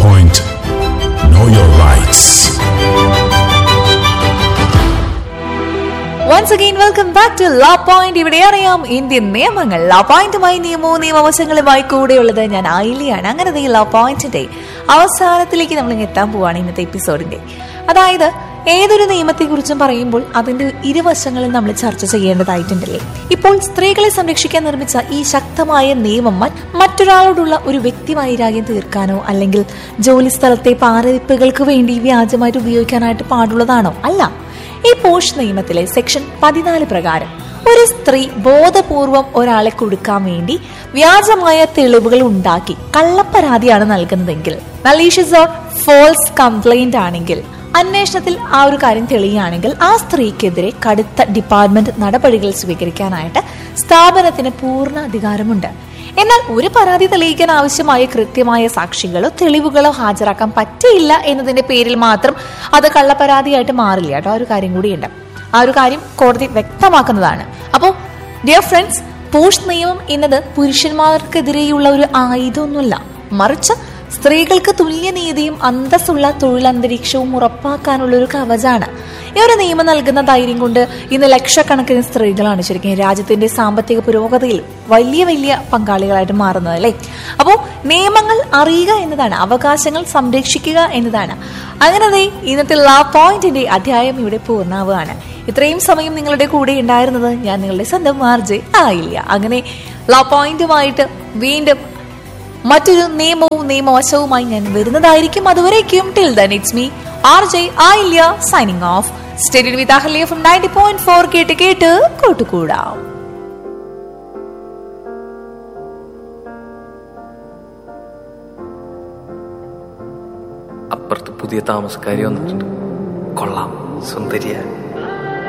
Point. Know your rights. Once again welcome back to law point ഇവിടെ അറിയാം Indian നിയമങ്ങൾ ലാ പോയിന്റുമായി നിയമവും നിയമവശങ്ങളുമായി കൂടെയുള്ളത് ഞാൻ ആയിലിയാണ് അങ്ങനെ ദേ ലാ പോയിന്റിന്റെ അവസാനത്തിലേക്ക് നമ്മൾ ഇങ്ങ് എത്താൻ പോവാണ് ഇന്നത്തെ എപ്പിസോഡിന്റെ അതായത് ഏതൊരു നിയമത്തെക്കുറിച്ചും പറയുമ്പോൾ അതിന്റെ ഇരുവശങ്ങളും നമ്മൾ ചർച്ച ചെയ്യേണ്ടതായിട്ടുണ്ടല്ലേ ഇപ്പോൾ സ്ത്രീകളെ സംരക്ഷിക്കാൻ നിർമ്മിച്ച ഈ ശക്തമായ നിയമം മറ്റ് മറ്റൊരാളോടുള്ള ഒരു വ്യക്തി വൈരാഗ്യം തീർക്കാനോ അല്ലെങ്കിൽ ജോലി സ്ഥലത്തെ പാരവെപ്പുകൾക്ക് വേണ്ടി വ്യാജമായിട്ട് ഉപയോഗിക്കാനായിട്ട് പാടുള്ളതാണോ അല്ല ഈ പോഷ് നിയമത്തിലെ സെക്ഷൻ പതിനാല് പ്രകാരം ഒരു സ്ത്രീ ബോധപൂർവം ഒരാളെ കൊടുക്കാൻ വേണ്ടി വ്യാജമായ തെളിവുകൾ ഉണ്ടാക്കി കള്ളപ്പരാതിയാണ് നൽകുന്നതെങ്കിൽ മലീഷ്യസ് ഓർ ഫോൾസ് കംപ്ലൈന്റ് ആണെങ്കിൽ അന്വേഷണത്തിൽ ആ ഒരു കാര്യം തെളിയുകയാണെങ്കിൽ ആ സ്ത്രീക്കെതിരെ കടുത്ത ഡിപ്പാർട്ട്മെന്റ് നടപടികൾ സ്വീകരിക്കാനായിട്ട് സ്ഥാപനത്തിന് പൂർണ്ണ അധികാരമുണ്ട് എന്നാൽ ഒരു പരാതി തെളിയിക്കാൻ ആവശ്യമായ കൃത്യമായ സാക്ഷികളോ തെളിവുകളോ ഹാജരാക്കാൻ പറ്റിയില്ല എന്നതിന്റെ പേരിൽ മാത്രം അത് കള്ളപ്പരാതിയായിട്ട് മാറില്ല കേട്ടോ ആ ഒരു കാര്യം കൂടിയുണ്ട് ആ ഒരു കാര്യം കോടതി വ്യക്തമാക്കുന്നതാണ് അപ്പോൾ ഡിയർ ഫ്രണ്ട്സ് പോസ്റ്റ് നിയമം എന്നത് പുരുഷന്മാർക്കെതിരെയുള്ള ഒരു ആയുധമൊന്നുമല്ല മറിച്ച് സ്ത്രീകൾക്ക് തുല്യനീതിയും അന്തസ്സുള്ള തൊഴിലന്തരീക്ഷവും ഉറപ്പാക്കാനുള്ള ഒരു കവചാണ് ഈ ഒരു നിയമം നൽകുന്ന ധൈര്യം കൊണ്ട് ഇന്ന് ലക്ഷക്കണക്കിന് സ്ത്രീകളാണ് ശരിക്കും രാജ്യത്തിന്റെ സാമ്പത്തിക പുരോഗതിയിൽ വലിയ വലിയ പങ്കാളികളായിട്ട് മാറുന്നത് അല്ലേ അപ്പോൾ നിയമങ്ങൾ അറിയുക എന്നതാണ് അവകാശങ്ങൾ സംരക്ഷിക്കുക എന്നതാണ് അങ്ങനെ ദേ ഇന്നത്തെ ലാ പോയിന്റിന്റെ അധ്യായം ഇവിടെ പൂർണ്ണാവുകയാണ് ഇത്രയും സമയം നിങ്ങളുടെ കൂടെ ഉണ്ടായിരുന്നത് ഞാൻ നിങ്ങളുടെ സ്വന്തം മാർജെ ആയില്ല അങ്ങനെ ലാ പോയിന്റുമായിട്ട് വീണ്ടും മറ്റൊരു നിയമവും നിയമവശവുമായി ഞാൻ വരുന്നതായിരിക്കും അതുവരേക്കും till then it's me R J Ayilya signing off stadium with Ahalya from ninety point four കേട്ട് കേട്ട് കൂട്ടുകൂടാം അപ്പുറത്ത് പുതിയ താമസക്കാരി വന്നിട്ടുണ്ട് കൊള്ളാം സുന്ദരിയ